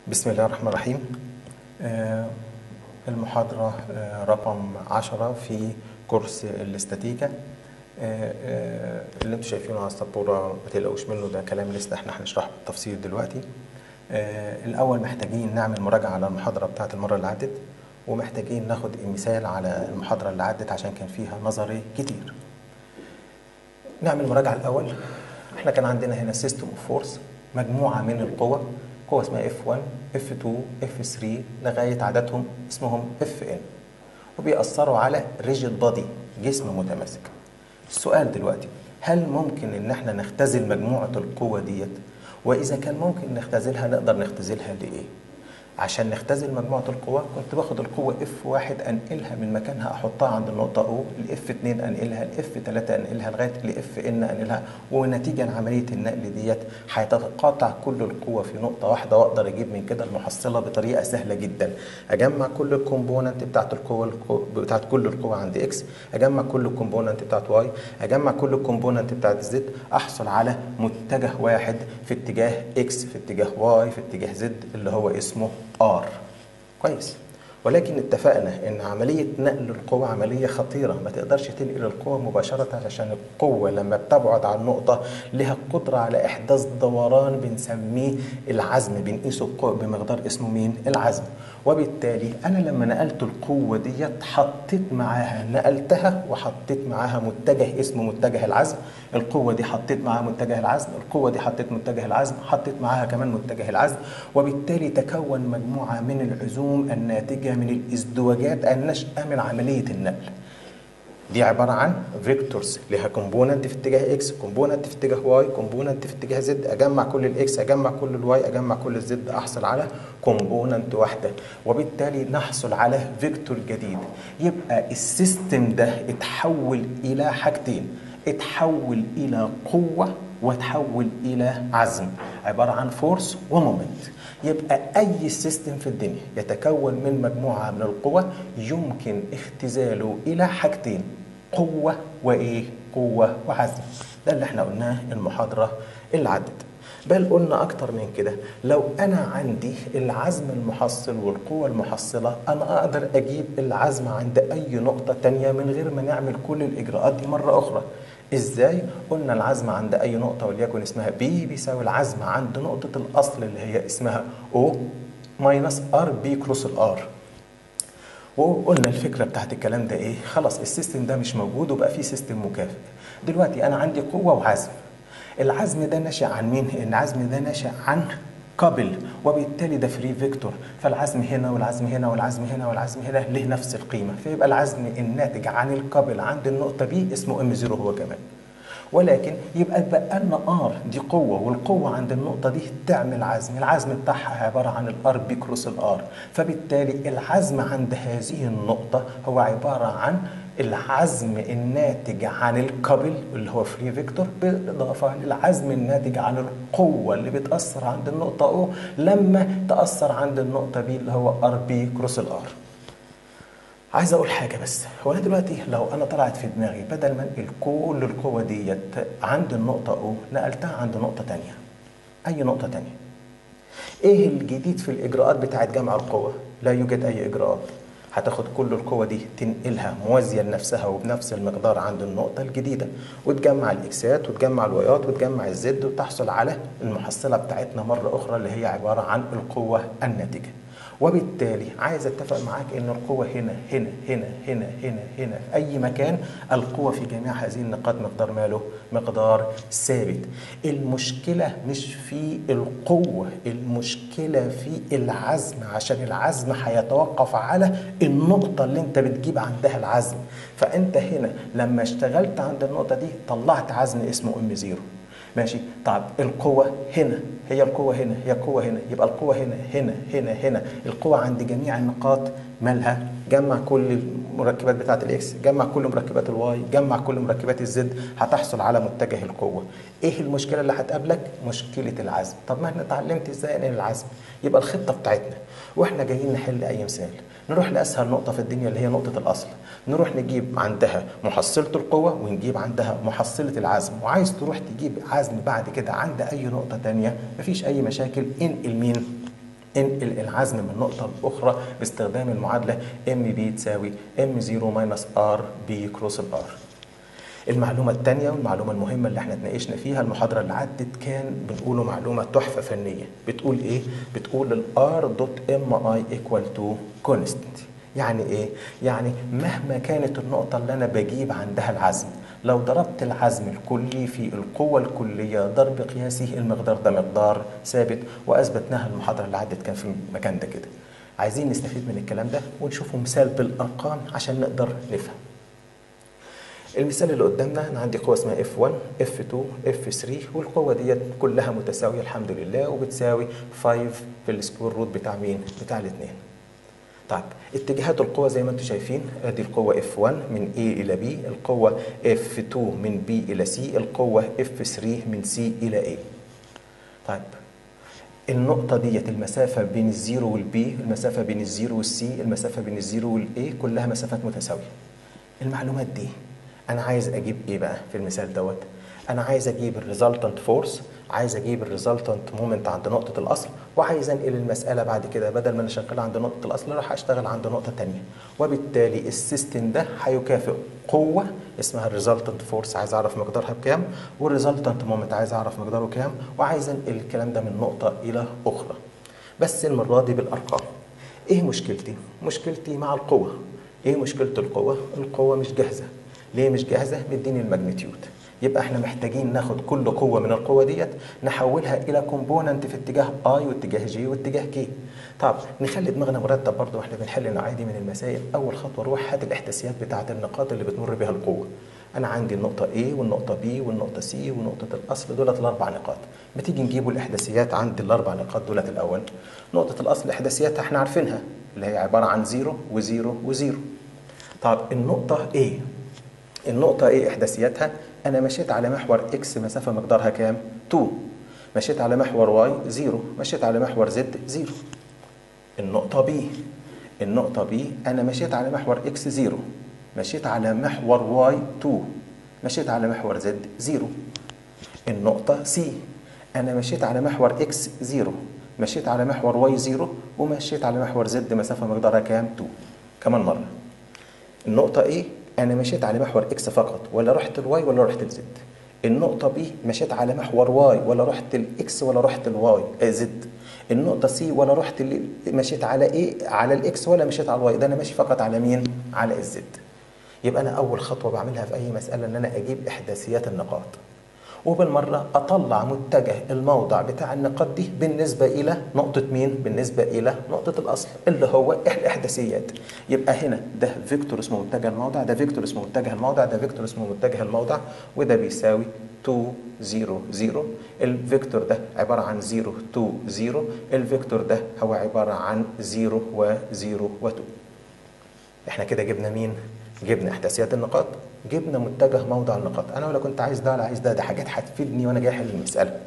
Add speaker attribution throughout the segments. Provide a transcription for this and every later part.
Speaker 1: بسم الله الرحمن الرحيم آه، المحاضرة آه، رقم عشرة في كورس الاستاتيكا آه، آه، اللي انتوا شايفينه على السبورة ما تقلقوش منه ده كلام لسه احنا هنشرحه بالتفصيل دلوقتي آه، الأول محتاجين نعمل مراجعة على المحاضرة بتاعت المرة اللي عدت ومحتاجين ناخد مثال على المحاضرة اللي عدت عشان كان فيها نظري كتير نعمل مراجعة الأول احنا كان عندنا هنا سيستم اوف فورس مجموعة من القوى قوة اسمها F1 F2 F3 لغاية عددهم اسمهم FN وبيأثروا على ريجيد بادي جسم متماسك السؤال دلوقتي هل ممكن ان احنا نختزل مجموعة القوة ديت واذا كان ممكن نختزلها نقدر نختزلها لايه عشان نختزل مجموعة القوى كنت باخد القوة F1 أنقلها من مكانها أحطها عند النقطة O ل F2 أنقلها ل F3 أنقلها لغاية ل Fn أنقلها ونتيجة عملية النقل ديت هيتقاطع كل القوة في نقطة واحدة وأقدر أجيب من كده المحصلة بطريقة سهلة جدا أجمع كل الكومبوننت بتاعت القوة بتاعت كل القوة عند X أجمع كل الكومبوننت بتاعت Y أجمع كل الكومبوننت بتاعت Z أحصل على متجه واحد في اتجاه X في اتجاه Y في اتجاه Z اللي هو اسمه R كويس ولكن اتفقنا ان عمليه نقل القوة عمليه خطيره ما تقدرش تنقل القوة مباشره عشان القوه لما بتبعد عن نقطه لها قدره على احداث دوران بنسميه العزم بنقيسه القوة بمقدار اسمه مين العزم وبالتالي انا لما نقلت القوه ديت حطيت معاها نقلتها وحطيت معاها متجه اسمه متجه العزم القوه دي حطيت معاها متجه العزم القوه دي حطيت متجه العزم حطيت معاها كمان متجه العزم وبالتالي تكون مجموعه من العزوم الناتجه من الازدواجات الناشئه من عمليه النقل دي عبارة عن فيكتورز لها كومبوننت في اتجاه اكس كومبوننت في اتجاه واي كومبوننت في اتجاه زد اجمع كل الاكس اجمع كل الواي اجمع كل الزد احصل على كومبوننت واحدة وبالتالي نحصل على فيكتور جديد يبقى السيستم ده اتحول الى حاجتين اتحول الى قوة وتحول الى عزم عبارة عن فورس ومومنت يبقى أي سيستم في الدنيا يتكون من مجموعة من القوى يمكن اختزاله إلى حاجتين قوة وإيه؟ قوة وعزم ده اللي احنا قلناه المحاضرة اللي عدت بل قلنا أكتر من كده لو أنا عندي العزم المحصل والقوة المحصلة أنا أقدر أجيب العزم عند أي نقطة تانية من غير ما نعمل كل الإجراءات دي مرة أخرى ازاي قلنا العزم عند اي نقطه وليكن اسمها بي بيساوي العزم عند نقطه الاصل اللي هي اسمها او ماينس ار بي كروس الار وقلنا الفكره بتاعت الكلام ده ايه خلاص السيستم ده مش موجود وبقى فيه سيستم مكافئ دلوقتي انا عندي قوه وعزم العزم ده ناشئ عن مين العزم ده ناشئ عن قبل وبالتالي ده فري فيكتور فالعزم هنا والعزم هنا والعزم هنا والعزم هنا له نفس القيمه فيبقى العزم الناتج عن القبل عند النقطه بي اسمه ام 0 هو كمان ولكن يبقى اتبقى لنا ار دي قوه والقوه عند النقطه دي تعمل عزم العزم بتاعها عباره عن الار بي كروس الار فبالتالي العزم عند هذه النقطه هو عباره عن العزم الناتج عن القبل اللي هو فري فيكتور بالاضافه للعزم الناتج عن القوه اللي بتاثر عند النقطه او لما تاثر عند النقطه بي اللي هو ار بي كروس الار عايز اقول حاجه بس هو انا دلوقتي لو انا طلعت في دماغي بدل ما انقل كل القوه ديت عند النقطه او نقلتها عند نقطه تانية اي نقطه تانية ايه الجديد في الاجراءات بتاعت جمع القوه لا يوجد اي اجراءات هتاخد كل القوة دي تنقلها موازية لنفسها وبنفس المقدار عند النقطة الجديدة وتجمع الإكسات وتجمع الوايات وتجمع الزد وتحصل على المحصلة بتاعتنا مرة أخرى اللي هي عبارة عن القوة الناتجة وبالتالي عايز اتفق معاك ان القوة هنا هنا هنا هنا هنا هنا في اي مكان القوة في جميع هذه النقاط مقدار ماله مقدار ثابت المشكلة مش في القوة المشكلة في العزم عشان العزم هيتوقف على النقطة اللي انت بتجيب عندها العزم فانت هنا لما اشتغلت عند النقطة دي طلعت عزم اسمه ام زيرو ماشي طب القوة هنا هي القوة هنا هي القوة هنا يبقى القوة هنا هنا هنا هنا القوة عند جميع النقاط مالها جمع كل المركبات بتاعة الاكس جمع كل مركبات الواي جمع كل مركبات الزد هتحصل على متجه القوة ايه المشكلة اللي هتقابلك مشكلة العزم طب ما احنا اتعلمت ازاي انقل العزم يبقى الخطة بتاعتنا واحنا جايين نحل اي مثال نروح لاسهل نقطة في الدنيا اللي هي نقطة الاصل نروح نجيب عندها محصلة القوة ونجيب عندها محصلة العزم وعايز تروح تجيب عزم بعد كده عند أي نقطة تانية مفيش أي مشاكل انقل مين؟ انقل العزم من نقطة لأخرى باستخدام المعادلة ام بي تساوي ام 0 ماينس ار بي كروس الار المعلومة الثانية والمعلومة المهمة اللي احنا اتناقشنا فيها المحاضرة اللي عدت كان بنقوله معلومة تحفة فنية بتقول ايه؟ بتقول الار دوت ام اي ايكوال تو كونستنت يعني ايه؟ يعني مهما كانت النقطة اللي انا بجيب عندها العزم لو ضربت العزم الكلي في القوة الكلية ضرب قياسي المقدار ده مقدار ثابت وأثبتناها المحاضرة اللي عدت كان في المكان ده كده عايزين نستفيد من الكلام ده ونشوفه مثال بالأرقام عشان نقدر نفهم المثال اللي قدامنا انا عندي قوه اسمها F1 F2 F3 والقوه ديت كلها متساويه الحمد لله وبتساوي 5 في السكوير روت بتاع مين؟ بتاع الاثنين. طيب اتجاهات القوة زي ما انتم شايفين ادي القوة F1 من A إلى B القوة F2 من B إلى C القوة F3 من C إلى A طيب النقطة ديت المسافة بين الزيرو والبي المسافة بين الزيرو والسي المسافة بين الزيرو والاي كلها مسافات متساوية المعلومات دي أنا عايز أجيب إيه بقى في المثال دوت أنا عايز أجيب الريزلتنت فورس عايز اجيب الريزلتنت مومنت عند نقطه الاصل وعايز انقل المساله بعد كده بدل ما انا شغال عند نقطه الاصل راح اشتغل عند نقطه ثانيه وبالتالي السيستم ده هيكافئ قوه اسمها الريزلتنت فورس عايز اعرف مقدارها بكام والريزلتنت مومنت عايز اعرف مقداره كام وعايز انقل الكلام ده من نقطه الى اخرى بس المره دي بالارقام ايه مشكلتي مشكلتي مع القوه ايه مشكله القوه القوه مش جاهزه ليه مش جاهزه مديني الماجنتيود يبقى احنا محتاجين ناخد كل قوه من القوه ديت نحولها الى كومبوننت في اتجاه اي واتجاه جي واتجاه كي طب نخلي دماغنا مرتب برضه واحنا بنحل نوعيه دي من المسائل اول خطوه روح هات الاحداثيات بتاعه النقاط اللي بتمر بها القوه انا عندي النقطه A والنقطه B والنقطه C ونقطه الاصل دولت الاربع نقاط ما تيجي نجيبوا الاحداثيات عند الاربع نقاط دولت الاول نقطه الاصل احداثياتها احنا عارفينها اللي هي عباره عن زيرو وزيرو وزيرو طب النقطه A النقطه A احداثياتها انا مشيت على محور اكس مسافه مقدارها كام 2 مشيت على محور واي 0 مشيت على محور زد 0 النقطه بي النقطه بي انا مشيت على محور اكس 0 مشيت على محور واي 2 مشيت على محور زد 0 النقطه سي انا مشيت على محور اكس 0 مشيت على محور واي 0 ومشيت على محور زد مسافه مقدارها كام 2 كمان مره النقطه ايه انا مشيت على محور اكس فقط ولا رحت الواي ولا رحت الزد النقطة بي مشيت على محور واي ولا رحت الاكس ولا رحت الواي آه زد النقطة سي ولا رحت مشيت على ايه على الاكس ولا مشيت على الواي ده انا ماشي فقط على مين على الزد يبقى انا اول خطوة بعملها في اي مسألة ان انا اجيب احداثيات النقاط وبالمرة أطلع متجه الموضع بتاع النقاط دي بالنسبة إلى نقطة مين؟ بالنسبة إلى نقطة الأصل اللي هو الإحداثيات يبقى هنا ده فيكتور اسمه متجه الموضع ده فيكتور اسمه متجه الموضع ده فيكتور اسمه متجه الموضع وده بيساوي 2 0 0 الفيكتور ده عبارة عن 0 2 0 الفيكتور ده هو عبارة عن 0 و 0 و 2 احنا كده جبنا مين؟ جبنا احداثيات النقاط جبنا متجه موضع النقاط انا ولا كنت عايز ده ولا عايز ده ده حاجات هتفيدني وانا جاي احل المساله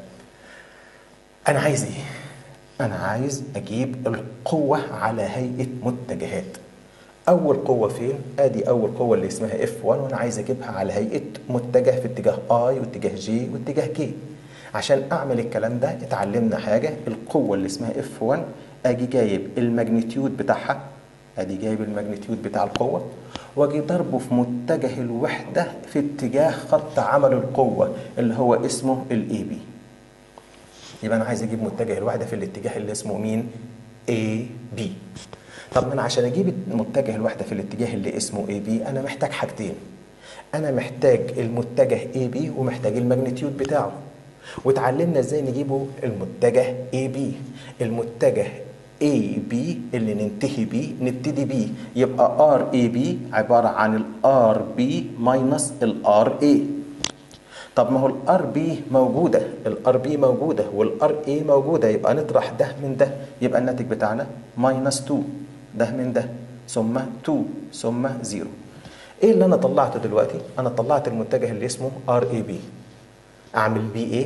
Speaker 1: انا عايز ايه انا عايز اجيب القوه على هيئه متجهات اول قوه فين ادي اول قوه اللي اسمها اف 1 وانا عايز اجيبها على هيئه متجه في اتجاه اي واتجاه جي واتجاه كي عشان اعمل الكلام ده اتعلمنا حاجه القوه اللي اسمها اف 1 اجي جايب الماجنتيود بتاعها ادي جايب الماجنتيود بتاع القوه واجي ضربه في متجه الوحده في اتجاه خط عمل القوه اللي هو اسمه الاي بي يبقى انا عايز اجيب متجه الوحده في الاتجاه اللي اسمه مين اي بي طب انا عشان اجيب متجه الوحده في الاتجاه اللي اسمه اي بي انا محتاج حاجتين انا محتاج المتجه اي بي ومحتاج الماجنتيود بتاعه وتعلمنا ازاي نجيبه المتجه اي بي المتجه اي بي اللي ننتهي بيه نبتدي بيه يبقى ار اي بي عباره عن الار بي ماينس الار اي طب ما هو الار بي موجوده الار بي موجوده والار اي موجوده يبقى نطرح ده من ده يبقى الناتج بتاعنا ماينس 2 ده من ده ثم 2 ثم 0 ايه اللي انا طلعته دلوقتي انا طلعت المتجه اللي اسمه ار اي بي اعمل بيه ايه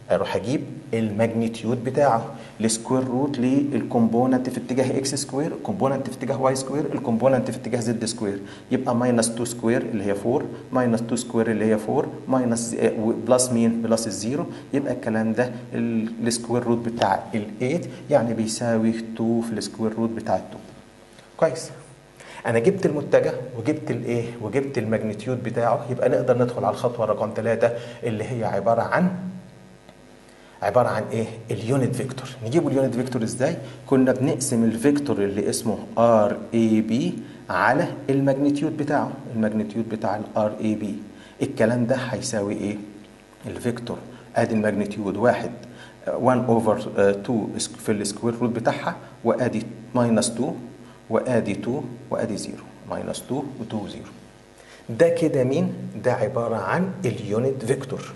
Speaker 1: اروح اجيب الماجنتيود بتاعه السكوير روت للكومبوننت في اتجاه اكس سكوير الكومبوننت في اتجاه واي سكوير الكومبوننت في اتجاه زد سكوير يبقى ماينس 2 سكوير اللي هي 4 ماينس 2 سكوير اللي هي 4 ماينس بلس مين بلس الزيرو يبقى الكلام ده السكوير روت بتاع ال 8 يعني بيساوي 2 في السكوير روت بتاع ال 2 كويس انا جبت المتجه وجبت الايه وجبت الماجنتيود بتاعه يبقى نقدر ندخل على الخطوه رقم ثلاثة اللي هي عباره عن عباره عن ايه اليونت فيكتور نجيب اليونت فيكتور ازاي كنا بنقسم الفيكتور اللي اسمه ار اي بي على الماجنتيود بتاعه الماجنتيود بتاع الار اي بي الكلام ده هيساوي ايه الفيكتور ادي الماجنتيود واحد 1 اوفر 2 في السكوير روت بتاعها وادي ماينس 2 وادي 2 وادي 0 ماينس 2 و2 0 ده كده مين ده عباره عن اليونت فيكتور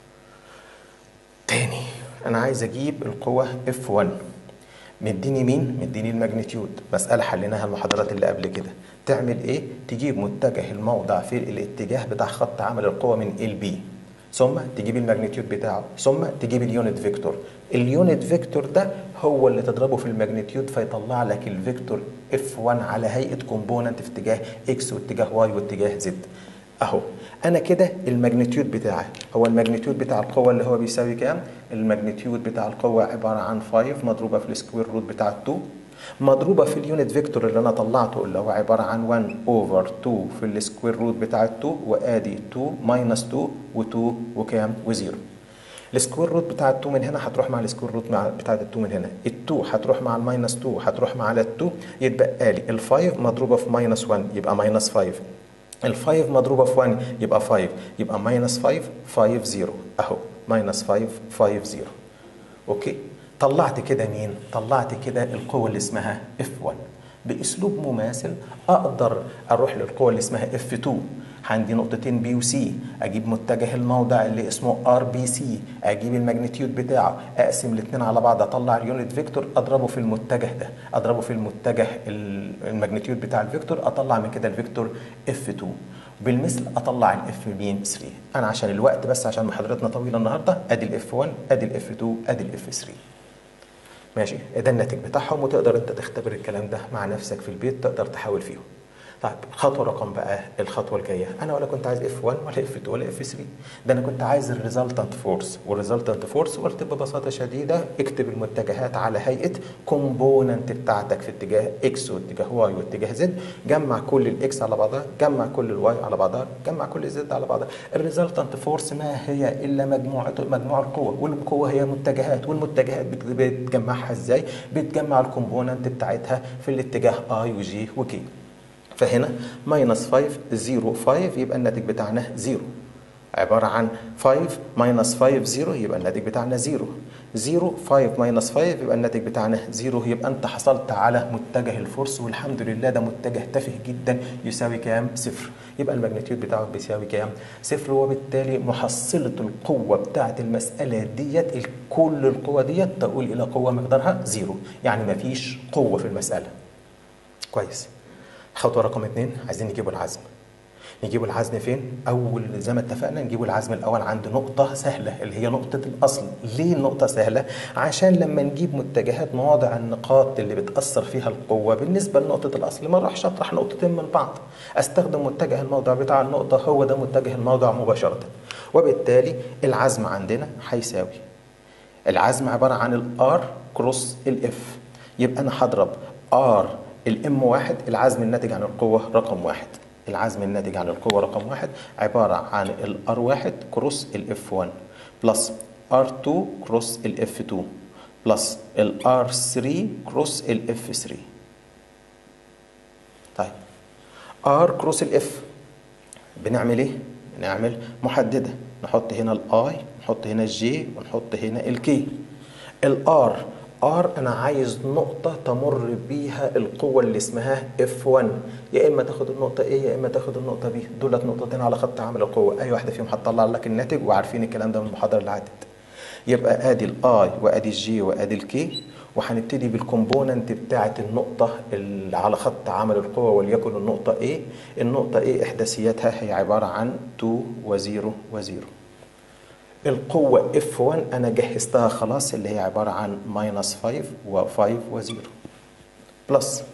Speaker 1: تاني انا عايز اجيب القوه F1 مديني مين مديني الماجنتيود مساله حليناها المحاضرات اللي قبل كده تعمل ايه تجيب متجه الموضع في الاتجاه بتاع خط عمل القوه من ال بي ثم تجيب الماجنتيود بتاعه ثم تجيب اليونت فيكتور اليونت فيكتور ده هو اللي تضربه في الماجنتيود فيطلع لك الفيكتور F1 على هيئه كومبوننت في اتجاه X واتجاه Y واتجاه Z اهو انا كده الماجنتيود بتاعي هو الماجنتيود بتاع القوه اللي هو بيساوي كام الماجنتيود بتاع القوه عباره عن 5 مضروبه في السكوير روت بتاع 2 مضروبه في اليونت فيكتور اللي انا طلعته اللي هو عباره عن 1 اوفر 2 في السكوير روت بتاع 2 وادي 2 ماينس 2 و2 وكام و0 السكوير روت بتاع ال 2 من هنا هتروح مع السكوير روت مع بتاع ال 2 من هنا ال 2 هتروح مع الماينس 2 هتروح مع ال 2 يتبقى لي ال 5 مضروبه في ماينس 1 يبقى ماينس 5 ال 5 مضروبه في 1 يبقى 5 يبقى ماينس 5 5 0 اهو ماينس 5 5 0 اوكي طلعت كده مين طلعت كده القوه اللي اسمها F1 باسلوب مماثل اقدر اروح للقوه اللي اسمها F2 عندي نقطتين بي وسي اجيب متجه الموضع اللي اسمه ار بي سي اجيب الماجنتيود بتاعه اقسم الاثنين على بعض اطلع اليونت فيكتور اضربه في المتجه ده اضربه في المتجه الماجنتيود بتاع الفيكتور اطلع من كده الفيكتور F2 بالمثل اطلع الاف مين 3 انا عشان الوقت بس عشان محاضرتنا طويله النهارده ادي الاف 1 ادي الاف 2 ادي الاف 3 ماشي ده الناتج بتاعهم وتقدر انت تختبر الكلام ده مع نفسك في البيت تقدر تحاول فيهم طيب خطوه رقم بقى الخطوه الجايه انا ولا كنت عايز اف 1 ولا اف 2 ولا اف 3 ده انا كنت عايز الريزلتنت فورس والريزلتنت فورس قلت ببساطه شديده اكتب المتجهات على هيئه كومبوننت بتاعتك في اتجاه اكس واتجاه واي واتجاه زد جمع كل الاكس على بعضها جمع كل الواي على بعضها جمع كل الزد على بعضها الريزلتنت فورس ما هي الا مجموعه مجموع القوه والقوه هي متجهات والمتجهات بتجمعها ازاي بتجمع الكومبوننت بتاعتها في الاتجاه اي وجي وكي فهنا ماينس 5 0 5 يبقى الناتج بتاعنا 0 عبارة عن 5 ماينس 5 0 يبقى الناتج بتاعنا 0 0 5 ماينس 5 يبقى الناتج بتاعنا 0 يبقى انت حصلت على متجه الفورس والحمد لله ده متجه تافه جدا يساوي كام؟ صفر يبقى الماجنتيود بتاعه بيساوي كام؟ صفر وبالتالي محصلة القوة بتاعة المسألة ديت كل القوة ديت تقول إلى قوة مقدارها 0 يعني مفيش قوة في المسألة كويس خطوه رقم اثنين عايزين نجيبوا العزم نجيبوا العزم فين؟ أول زي ما اتفقنا نجيبوا العزم الأول عند نقطة سهلة اللي هي نقطة الأصل، ليه النقطة سهلة؟ عشان لما نجيب متجهات مواضع النقاط اللي بتأثر فيها القوة بالنسبة لنقطة الأصل ما راحش أطرح نقطتين من بعض، أستخدم متجه الموضع بتاع النقطة هو ده متجه الموضع مباشرة، وبالتالي العزم عندنا هيساوي العزم عبارة عن الار كروس الاف يبقى أنا هضرب ار الام واحد العزم الناتج عن القوة رقم واحد العزم الناتج عن القوة رقم واحد عبارة عن الار واحد كروس الاف 1 بلس ار 2 كروس الاف 2 بلس الار 3 كروس الاف 3 طيب ار كروس الاف بنعمل ايه؟ بنعمل محددة نحط هنا الاي نحط هنا الجي ونحط هنا الكي الار ار انا عايز نقطه تمر بيها القوه اللي اسمها F1 يا اما تاخد النقطه A يا اما تاخد النقطه B دولت نقطتين على خط عمل القوه اي واحده فيهم هتطلع لك الناتج وعارفين الكلام ده من المحاضره اللي عدت يبقى ادي الاي وادي الجي وادي الكي وهنبتدي بالكومبوننت بتاعه النقطه اللي على خط عمل القوه وليكن النقطه A النقطه A احداثياتها هي عباره عن 2 و0 و0 القوة F1 أنا جهزتها خلاص اللي هي عبارة عن ماينس 5 و5 و0 بلس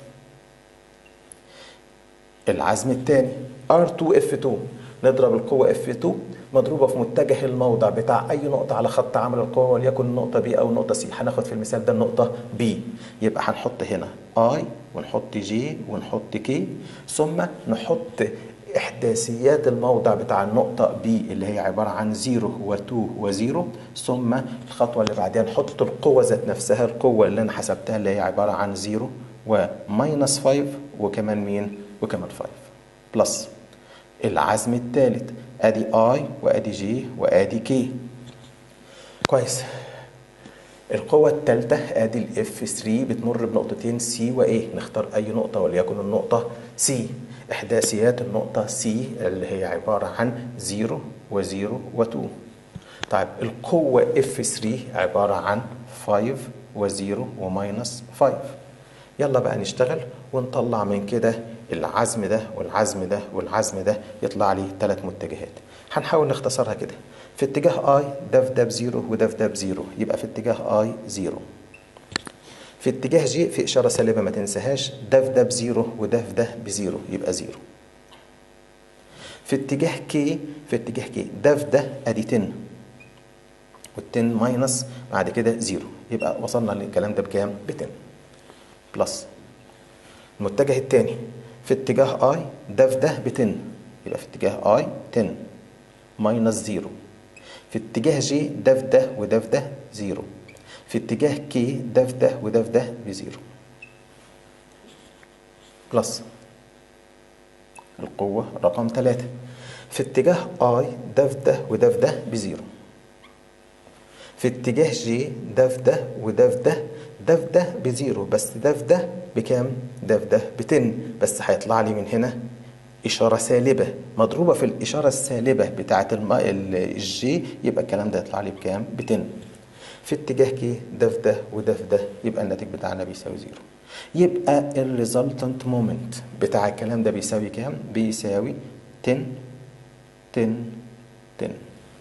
Speaker 1: العزم الثاني R2F2 نضرب القوة F2 مضروبة في متجه الموضع بتاع أي نقطة على خط عمل القوة وليكن النقطة B أو النقطة C هناخد في المثال ده النقطة B يبقى هنحط هنا I ونحط J ونحط K ثم نحط إحداثيات الموضع بتاع النقطة B اللي هي عبارة عن 0 و2 و0 ثم الخطوة اللي بعدها نحط القوة ذات نفسها القوة اللي أنا حسبتها اللي هي عبارة عن 0 وماينس 5 وكمان مين؟ وكمان 5 بلس العزم الثالث ادي اي وادي جي وادي كي كويس القوة الثالثة ادي الاف 3 بتمر بنقطتين سي وايه نختار اي نقطة وليكن النقطة سي احداثيات النقطة سي اللي هي عبارة عن 0 و0 و2 طيب القوة اف 3 عبارة عن 5 و0 وماينس 5 يلا بقى نشتغل ونطلع من كده العزم ده والعزم ده والعزم ده يطلع لي ثلاث متجهات هنحاول نختصرها كده في اتجاه اي ده في ده بزيرو وده في ده بزيرو يبقى في اتجاه اي زيرو في اتجاه جي في اشاره سالبه ما تنساهاش ده في ده بزيرو وده في ده بزيرو يبقى زيرو في اتجاه كي في اتجاه كي ده في ده ادي 10 وال10 ماينس بعد كده زيرو يبقى وصلنا للكلام ده بكام؟ ب 10 بلس المتجه الثاني في اتجاه اي ده في ده ب 10 يبقى في اتجاه اي 10 ماينس 0 في اتجاه جي ده في ده وده في ده 0 في اتجاه كي ده في ده وده في ده بزيرو بلس القوة رقم 3 في اتجاه اي ده في ده وده في ده بزيرو في اتجاه جي ده في ده وده في ده ده في ده بزيرو بس ده في ده بكام؟ ده في ده ب 10 بس هيطلع لي من هنا إشارة سالبة مضروبة في الإشارة السالبة بتاعة الم... الجي يبقى الكلام ده يطلع لي بكام؟ ب 10 في اتجاه كي ده في ده وده في ده يبقى الناتج بتاعنا بيساوي زيرو يبقى الريزلتنت مومنت بتاع الكلام ده بيساوي كام؟ بيساوي 10 10 10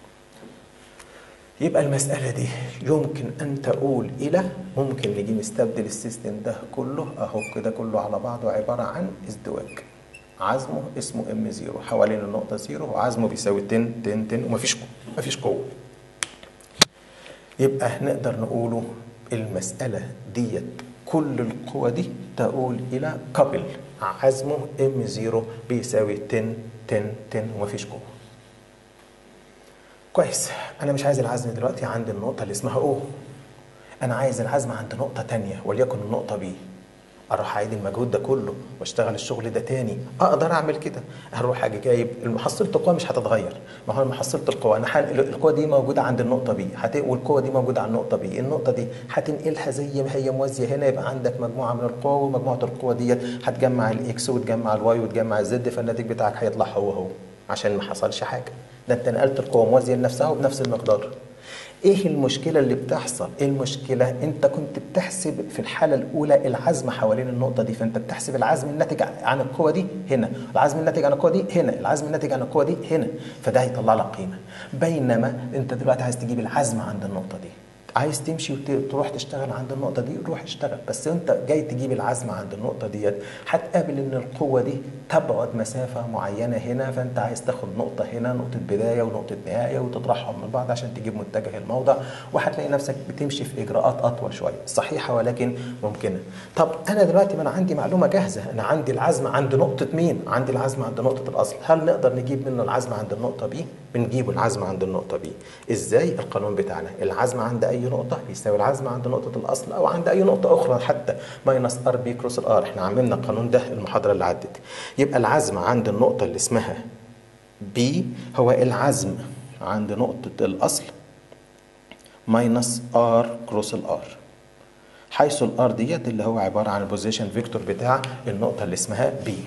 Speaker 1: يبقى المسألة دي يمكن أن تقول إلى ممكن نيجي نستبدل السيستم ده كله أهو كده كله على بعضه عبارة عن ازدواج عزمه اسمه ام زيرو حوالين النقطة زيرو وعزمه بيساوي 10 10 10 ومفيش قوة مفيش قوة يبقى نقدر نقوله المسألة ديت كل القوى دي تقول إلى كابل عزمه ام زيرو بيساوي 10 10 10 ومفيش قوة كويس انا مش عايز العزم دلوقتي عند النقطه اللي اسمها او انا عايز العزم عند نقطه تانية وليكن النقطه بي اروح اعيد المجهود ده كله واشتغل الشغل ده تاني اقدر اعمل كده هروح اجي جايب محصله القوه مش هتتغير ما هو محصله القوه انا حن... القوه دي موجوده عند النقطه بي هت... والقوه دي موجوده عند النقطه بي النقطه دي هتنقلها زي ما هي موازيه هنا يبقى عندك مجموعه من القوى ومجموعه القوى ديت هتجمع الاكس وتجمع الواي وتجمع الزد فالناتج بتاعك هيطلع هو هو عشان ما حصلش حاجه ده انت نقلت القوه موازيه لنفسها وبنفس المقدار ايه المشكله اللي بتحصل ايه المشكله انت كنت بتحسب في الحاله الاولى العزم حوالين النقطه دي فانت بتحسب العزم الناتج عن القوه دي هنا العزم الناتج عن القوه دي هنا العزم الناتج عن القوه دي هنا فده هيطلع لك قيمه بينما انت دلوقتي عايز تجيب العزم عند النقطه دي عايز تمشي وتروح تشتغل عند النقطة دي روح اشتغل بس انت جاي تجيب العزم عند النقطة ديت هتقابل ان القوة دي تبعد مسافة معينة هنا فانت عايز تاخد نقطة هنا نقطة بداية ونقطة نهاية وتطرحهم من بعض عشان تجيب متجه الموضع وهتلاقي نفسك بتمشي في اجراءات اطول شوية صحيحة ولكن ممكنة طب انا دلوقتي ما انا عندي معلومة جاهزة انا عندي العزم عند نقطة مين عندي العزم عند نقطة الاصل هل نقدر نجيب منه العزم عند النقطة بي بنجيبه العزم عند النقطة بي ازاي القانون بتاعنا العزم عند اي نقطة بيساوي العزم عند نقطة الأصل أو عند أي نقطة أخرى حتى ماينس ار بي كروس الار احنا عملنا القانون ده المحاضرة اللي عدت يبقى العزم عند النقطة اللي اسمها بي هو العزم عند نقطة الأصل ماينس ار كروس الار حيث الار ديت اللي هو عبارة عن البوزيشن فيكتور بتاع النقطة اللي اسمها بي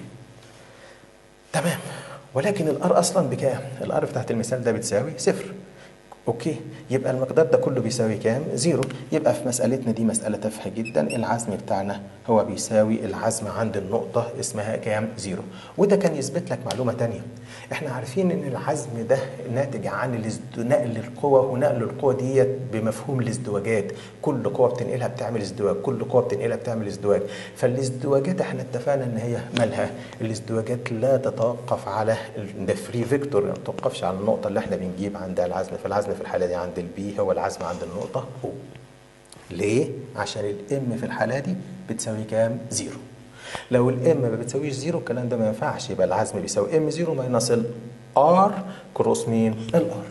Speaker 1: تمام ولكن الار اصلا بكام؟ الار بتاعت المثال ده بتساوي صفر اوكي يبقى المقدار ده كله بيساوي كام زيرو يبقى في مسألتنا دي مسألة تافهة جدا العزم بتاعنا هو بيساوي العزم عند النقطة اسمها كام زيرو وده كان يثبت لك معلومة تانية احنا عارفين ان العزم ده ناتج عن الازد- نقل القوة ونقل القوة ديت بمفهوم الازدواجات كل قوة بتنقلها بتعمل ازدواج كل قوة بتنقلها بتعمل ازدواج فالازدواجات احنا اتفقنا ان هي مالها الازدواجات لا تتوقف على ال- ده فري فيكتور ما تتوقفش على النقطة اللي احنا بنجيب عندها العزم فالعزم في الحالة دي عند البي هو العزم عند النقطة O ليه؟ عشان الام في الحالة دي بتساوي كام؟ زيرو لو الام ما بتساويش زيرو الكلام ده ما ينفعش يبقى العزم بيساوي ام زيرو ماينس الار كروس مين؟ الار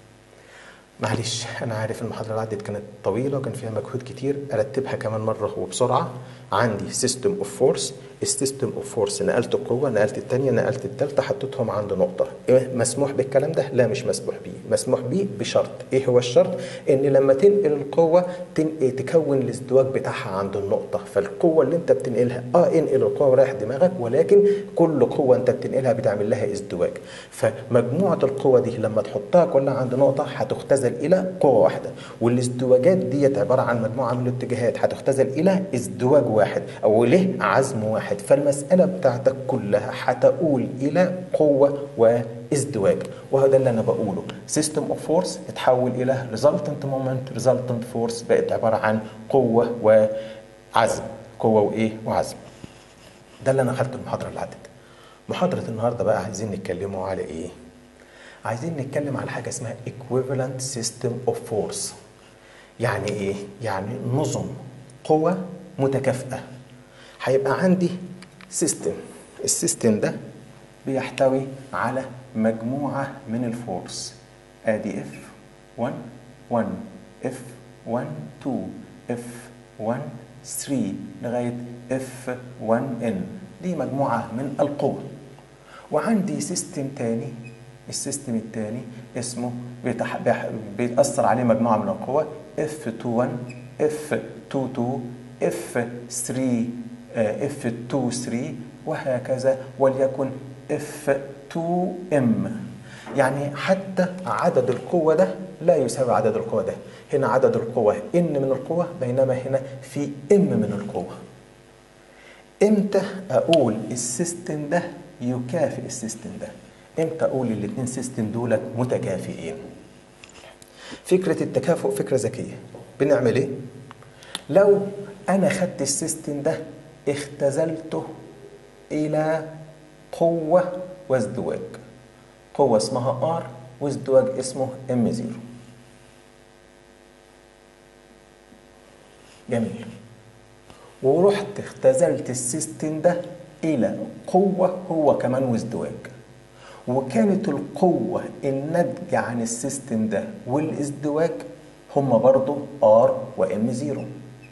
Speaker 1: معلش انا عارف المحاضره اللي عدت كانت طويله وكان فيها مجهود كتير ارتبها كمان مره وبسرعه عندي سيستم اوف فورس السيستم اوف فورس نقلت القوه نقلت الثانيه نقلت الثالثه حطيتهم عند نقطه إيه مسموح بالكلام ده لا مش مسموح بيه مسموح بيه بشرط ايه هو الشرط ان لما تنقل القوه تن... تكون الازدواج بتاعها عند النقطه فالقوه اللي انت بتنقلها اه انقل القوه ورايح دماغك ولكن كل قوه انت بتنقلها بتعمل لها ازدواج فمجموعه القوه دي لما تحطها كلها عند نقطه هتختزل الى قوه واحده والازدواجات ديت عباره عن مجموعه من الاتجاهات هتختزل الى ازدواج واحد او له عزم واحد فالمساله بتاعتك كلها هتقول الى قوه وازدواج وهذا اللي انا بقوله سيستم اوف فورس اتحول الى resultant مومنت resultant فورس بقت عباره عن قوه وعزم قوه وايه وعزم ده اللي انا اخدته المحاضره اللي عدت محاضره النهارده بقى عايزين نتكلموا على ايه عايزين نتكلم على حاجه اسمها equivalent system of force يعني ايه يعني نظم قوة متكافئة هيبقى عندي سيستم السيستم ده بيحتوي على مجموعة من الفورس ادي اف 1 1 اف 1 2 اف 1 3 لغاية اف 1 ان دي مجموعة من القوى وعندي سيستم تاني السيستم التاني اسمه بيتح... بيح... بيتأثر عليه مجموعة من القوى F21 F22 F3 F23 وهكذا وليكن F2M يعني حتى عدد القوة ده لا يساوي عدد القوة ده هنا عدد القوة N من القوة بينما هنا في M من القوة امتى اقول السيستم ده يكافئ السيستم ده امتى اقول الاثنين سيستم دولت متكافئين فكره التكافؤ فكره ذكيه بنعمل ايه لو انا خدت السيستم ده اختزلته الى قوه وازدواج قوه اسمها ار وازدواج اسمه ام زيرو جميل ورحت اختزلت السيستم ده الى قوه هو كمان وازدواج وكانت القوه الناتجه عن السيستم ده والازدواج هما برضو ار وام زيرو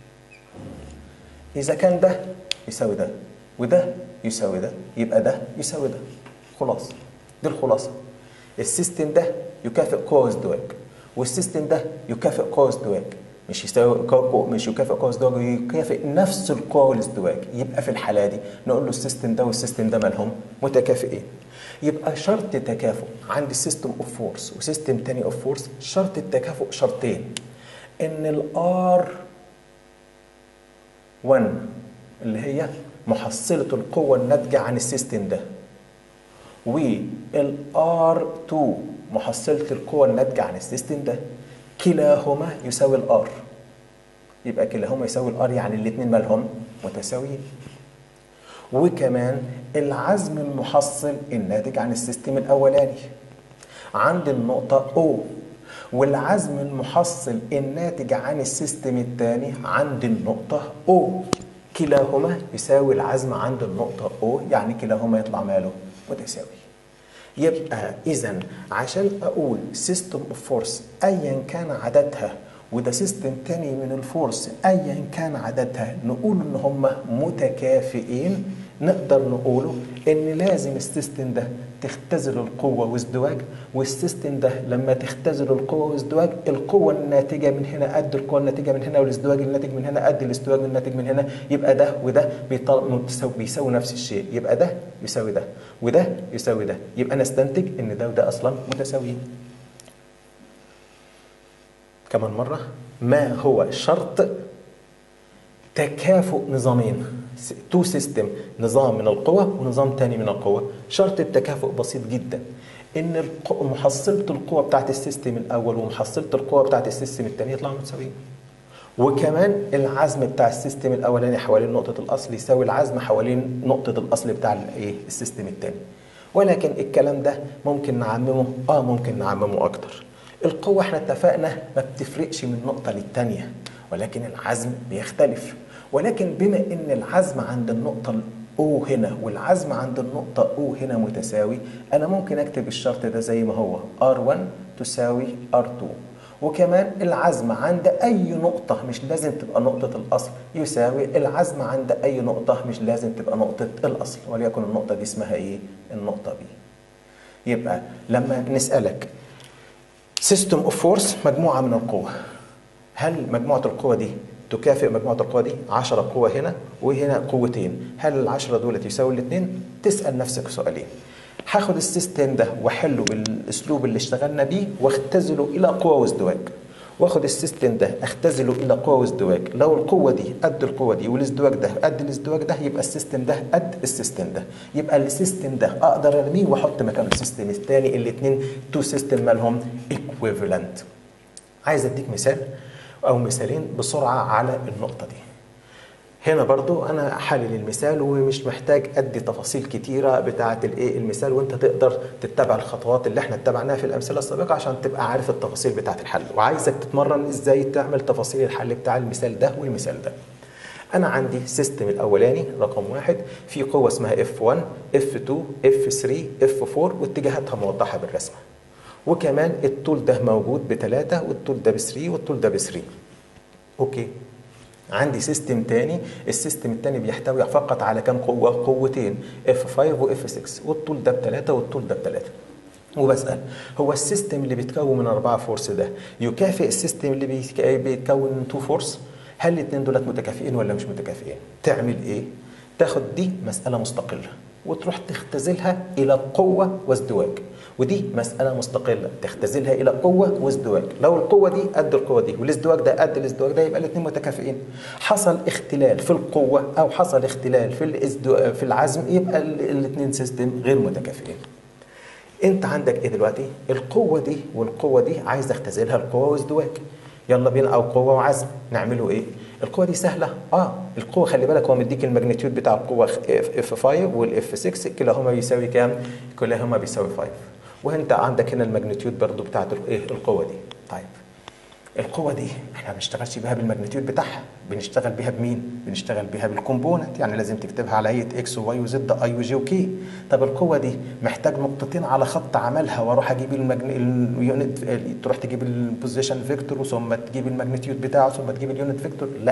Speaker 1: اذا كان ده يساوي ده وده يساوي ده يبقى ده يساوي ده خلاص دي الخلاصه السيستم ده يكافئ قوه وازدواج والسيستم ده يكافئ قوه وازدواج مش يساوي مش يكافئ قوه ازدواج يكافئ نفس القوه والازدواج يبقى في الحاله دي نقول له السيستم ده والسيستم ده مالهم متكافئين يبقى شرط تكافؤ عند السيستم اوف فورس وسيستم تاني اوف فورس شرط التكافؤ شرطين ان الار 1 اللي هي محصله القوه الناتجه عن السيستم ده والار 2 محصله القوه الناتجه عن السيستم ده كلاهما يساوي الار يبقى كلاهما يساوي الار يعني الاثنين مالهم متساويين وكمان العزم المحصل الناتج عن السيستم الاولاني عند النقطه O والعزم المحصل الناتج عن السيستم الثاني عند النقطه O كلاهما يساوي العزم عند النقطه O يعني كلاهما يطلع ماله متساوي يبقى اذا عشان اقول سيستم اوف فورس ايا كان عددها وده سيستم تاني من الفورس ايا كان عددها نقول ان هم متكافئين نقدر نقوله ان لازم السيستم ده تختزل القوه وازدواج والسيستم ده لما تختزل القوه وازدواج القوه الناتجه من هنا قد القوه الناتجه من هنا والازدواج الناتج من هنا قد الازدواج الناتج من هنا يبقى ده وده بيساوي نفس الشيء يبقى ده يساوي ده وده يساوي ده يبقى نستنتج ان ده وده اصلا متساويين كمان مرة ما هو شرط تكافؤ نظامين تو سيستم نظام من القوة ونظام تاني من القوة شرط التكافؤ بسيط جدا ان الق- محصلة القوة بتاعت السيستم الاول ومحصلة القوة بتاعت السيستم الثاني يطلعوا متساويين وكمان العزم بتاع السيستم الاولاني حوالين نقطة الاصل يساوي العزم حوالين نقطة الاصل بتاع الايه السيستم الثاني ولكن الكلام ده ممكن نعممه اه ممكن نعممه اكتر القوة احنا اتفقنا ما بتفرقش من نقطة للتانية ولكن العزم بيختلف ولكن بما ان العزم عند النقطة O هنا والعزم عند النقطة O هنا متساوي أنا ممكن أكتب الشرط ده زي ما هو R1 تساوي R2 وكمان العزم عند أي نقطة مش لازم تبقى نقطة الأصل يساوي العزم عند أي نقطة مش لازم تبقى نقطة الأصل وليكن النقطة دي اسمها إيه؟ النقطة B يبقى لما نسألك سيستم اوف فورس مجموعة من القوى هل مجموعة القوى دي تكافئ مجموعة القوى دي 10 قوى هنا وهنا قوتين هل العشرة دول يساوي الاثنين تسأل نفسك سؤالين هاخد السيستم ده واحله بالاسلوب اللي اشتغلنا بيه واختزله الى قوة وازدواج واخد السيستم ده اختزله الى قوة وازدواج لو القوة دي قد القوة دي والازدواج ده قد الازدواج ده يبقى السيستم ده قد السيستم ده يبقى السيستم ده اقدر ارميه واحط مكانه السيستم الثاني الاثنين تو سيستم مالهم ايكويفالنت عايز اديك مثال او مثالين بسرعه على النقطه دي هنا برضو انا حلل المثال ومش محتاج ادي تفاصيل كتيره بتاعه الايه المثال وانت تقدر تتبع الخطوات اللي احنا اتبعناها في الامثله السابقه عشان تبقى عارف التفاصيل بتاعه الحل وعايزك تتمرن ازاي تعمل تفاصيل الحل بتاع المثال ده والمثال ده انا عندي سيستم الاولاني رقم واحد في قوه اسمها F1 F2 F3 F4 واتجاهاتها موضحه بالرسمه وكمان الطول ده موجود بثلاثة والطول ده بثري والطول ده بثري اوكي عندي سيستم تاني السيستم التاني بيحتوي فقط على كام قوة قوتين F5 و F6 والطول ده بثلاثة والطول ده بثلاثة وبسأل هو السيستم اللي بيتكون من أربعة فورس ده يكافئ السيستم اللي بيتك- بيتكون من تو فورس هل الاثنين دولت متكافئين ولا مش متكافئين تعمل ايه تاخد دي مسألة مستقلة وتروح تختزلها إلى قوة وازدواج ودي مسألة مستقلة تختزلها إلى قوة وازدواج لو القوة دي قد القوة دي والازدواج ده قد الازدواج ده يبقى الاثنين متكافئين حصل اختلال في القوة أو حصل اختلال في الازدو... في العزم يبقى الاثنين سيستم غير متكافئين انت عندك ايه دلوقتي القوة دي والقوة دي عايز اختزلها القوة وازدواج يلا بينا او قوة وعزم نعمله ايه القوة دي سهلة اه القوة خلي بالك هو مديك الماجنتيود بتاع القوة اف 5 والاف 6 كلاهما بيساوي كام كلاهما بيساوي 5 وانت عندك هنا الماجنتيود برضو بتاعت ايه القوة دي طيب القوة دي احنا ما بنشتغلش بيها بالماجنتيود بتاعها بنشتغل بيها بمين؟ بنشتغل بيها بالكومبوننت يعني لازم تكتبها على هيئة اكس وواي وزد اي وجي وكي طب القوة دي محتاج نقطتين على خط عملها واروح اجيب المجن... اليونت تروح تجيب البوزيشن فيكتور ثم تجيب الماجنتيود بتاعه ثم تجيب اليونت فيكتور لا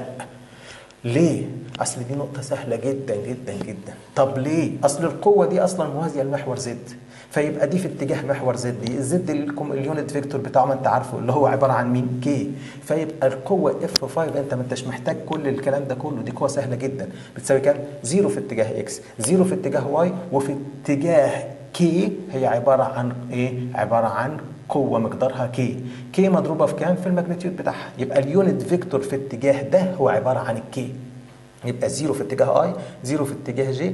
Speaker 1: ليه؟ اصل دي نقطة سهلة جدا جدا جدا طب ليه؟ اصل القوة دي اصلا موازية لمحور زد فيبقى دي في اتجاه محور زد دي الزد الكم- اليونت فيكتور بتاعه ما انت عارفه اللي هو عباره عن مين كي فيبقى القوه اف 5 انت ما انتش محتاج كل الكلام ده كله دي قوه سهله جدا بتساوي كام زيرو في اتجاه اكس زيرو في اتجاه واي وفي اتجاه كي هي عباره عن ايه عباره عن قوة مقدارها كي كي مضروبة في كام في الماجنتيود بتاعها يبقى اليونت فيكتور في اتجاه ده هو عبارة عن الكي يبقى زيرو في اتجاه اي زيرو في اتجاه جي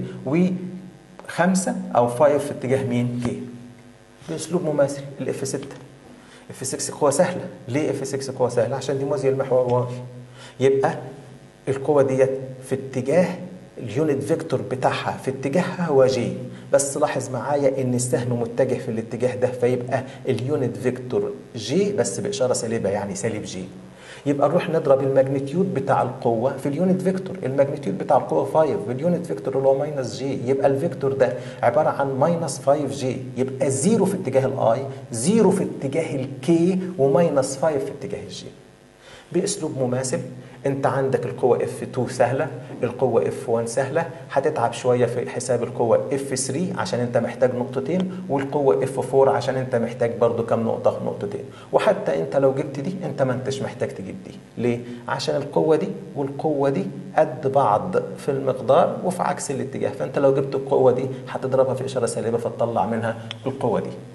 Speaker 1: وخمسة او فايف في اتجاه مين كي باسلوب مماثل الاف 6 اف 6 قوه سهله ليه اف 6 قوه سهله عشان دي موازيه للمحور واي يبقى القوه ديت في اتجاه اليونت فيكتور بتاعها في اتجاهها هو جي بس لاحظ معايا ان السهم متجه في الاتجاه ده فيبقى اليونت فيكتور جي بس باشاره سالبه يعني سالب جي يبقى نروح نضرب الماجنتيود بتاع القوه في اليونت فيكتور الماجنتيود بتاع القوه 5 باليونت فيكتور اللي هو ماينس جي يبقى الفيكتور ده عباره عن ماينس 5 جي يبقى زيرو في اتجاه الاي زيرو في اتجاه الكي وماينس 5 في اتجاه الجي باسلوب مماثل انت عندك القوه اف 2 سهله القوه اف 1 سهله هتتعب شويه في حساب القوه اف 3 عشان انت محتاج نقطتين والقوه اف 4 عشان انت محتاج برضو كام نقطه نقطتين وحتى انت لو جبت دي انت ما انتش محتاج تجيب دي ليه عشان القوه دي والقوه دي قد بعض في المقدار وفي عكس الاتجاه فانت لو جبت القوه دي هتضربها في اشاره سالبه فتطلع منها القوه دي